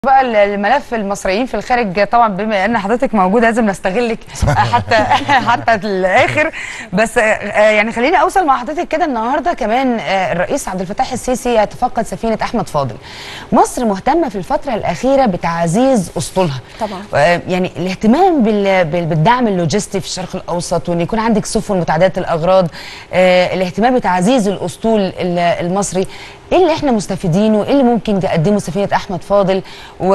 بقى الملف المصريين في الخارج طبعا بما ان حضرتك موجوده لازم نستغلك حتى حتى الاخر بس يعني خليني اوصل مع حضرتك كده النهارده كمان الرئيس عبد الفتاح السيسي يتفقد سفينه احمد فاضل مصر مهتمه في الفتره الاخيره بتعزيز اسطولها طبعا يعني الاهتمام بالدعم اللوجستي في الشرق الاوسط وان يكون عندك سفن متعدده الاغراض الاهتمام بتعزيز الاسطول المصري ايه اللي احنا مستفيدينه ايه اللي ممكن تقدمه سفينه احمد فاضل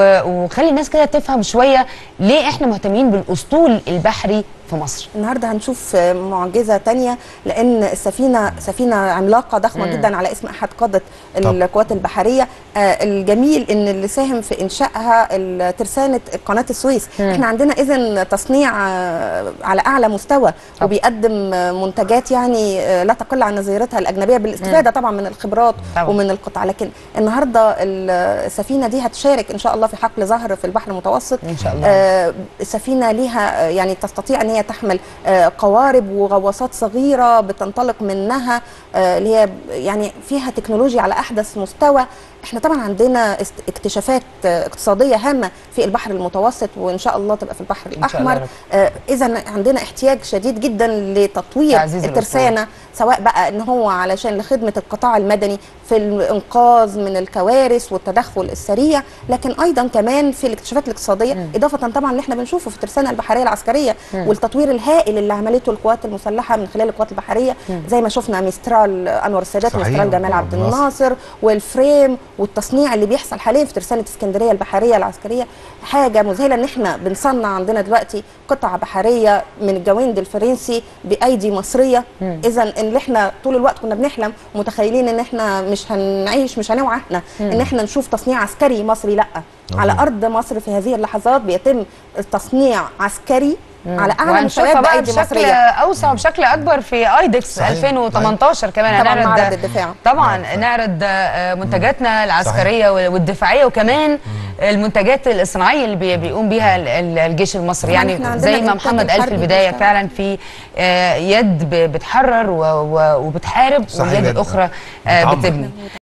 وخلي الناس كده تفهم شويه ليه احنا مهتمين بالاسطول البحري في مصر النهارده هنشوف معجزه تانية لان السفينه سفينه عملاقه ضخمه مم. جدا على اسم احد قاده القوات البحريه آه الجميل ان اللي ساهم في انشائها ترسانه قناه السويس مم. احنا عندنا اذا تصنيع آه على اعلى مستوى طب. وبيقدم منتجات يعني آه لا تقل عن نظيرتها الاجنبيه بالاستفاده مم. طبعا من الخبرات طبعا. ومن القطع لكن النهارده السفينه دي هتشارك ان شاء الله في حقل زهر في البحر المتوسط ان شاء الله آه السفينه ليها يعني تستطيع ان هي تحمل قوارب وغواصات صغيره بتنطلق منها اللي هي يعني فيها تكنولوجيا على احدث مستوى احنا طبعا عندنا اكتشافات اقتصاديه هامه في البحر المتوسط وان شاء الله تبقى في البحر الاحمر آه اذا عندنا احتياج شديد جدا لتطوير الترسانه سواء بقى ان هو علشان لخدمه القطاع المدني في الانقاذ من الكوارث والتدخل السريع لكن ايضا كمان في الاكتشافات الاقتصاديه م. اضافه طبعا اللي احنا بنشوفه في الترسانه البحريه العسكريه م. والتطوير الهائل اللي عملته القوات المسلحه من خلال القوات البحريه م. زي ما شفنا ميسترال انور السادات ميسترال جمال عبد الناصر والفريم والتصنيع اللي بيحصل حاليا في ترسانه اسكندريه البحريه العسكريه حاجه مذهله ان احنا بنصنع عندنا دلوقتي قطع بحريه من الجويند الفرنسي بايدي مصريه اذا اللي احنا طول الوقت كنا بنحلم متخيلين ان احنا مش هنعيش مش هنوعى احنا ان احنا نشوف تصنيع عسكري مصري لا على ارض مصر في هذه اللحظات بيتم تصنيع عسكري على اعلى مستويات بايدي بشكل مصريه اوسع وبشكل اكبر في ايدكس صحيح. 2018 كمان طبعا معرض الدفاع طبعا نعم. نعرض منتجاتنا العسكريه صحيح. والدفاعيه وكمان مم. المنتجات الصناعيه اللي بيقوم بيها الجيش المصري يعني زي ما محمد قال في البدايه فعلا في يد بتحرر وبتحارب واليد الاخرى بتبني